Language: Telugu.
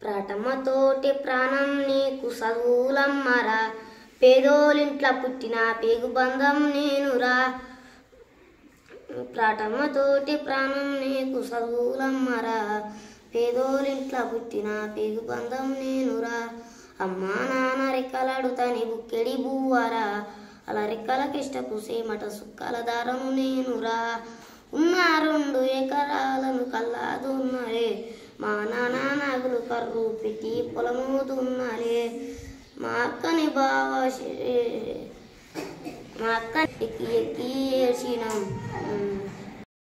ప్రాటమ్మతోటి ప్రాణం నీకు చదువులమ్మరా పేదోలింట్ల పుట్టిన పేగు బంధం నేనురా ప్రాటమ్మతోటి ప్రాణం నీకు చదువులమ్మరా పేదోలింట్ల పుట్టిన పేగు బంధం నేనురా అమ్మా నాన్న రెక్కలాడుతని బుక్కెడి బువ్వరా అలా రెక్కలకిష్టపు సేమట సుక్కల దారము నేనురా ఉన్న రెండు ఎకరాలను కల్లాదున్నరే మా నాన్న నాగులు కర్రు పెట్టి పొలము దున్నరే మా అక్కని బావ శే- మా అక్క ఎక్కి ఎక్కి ఏడ్చినాం ఉమ్.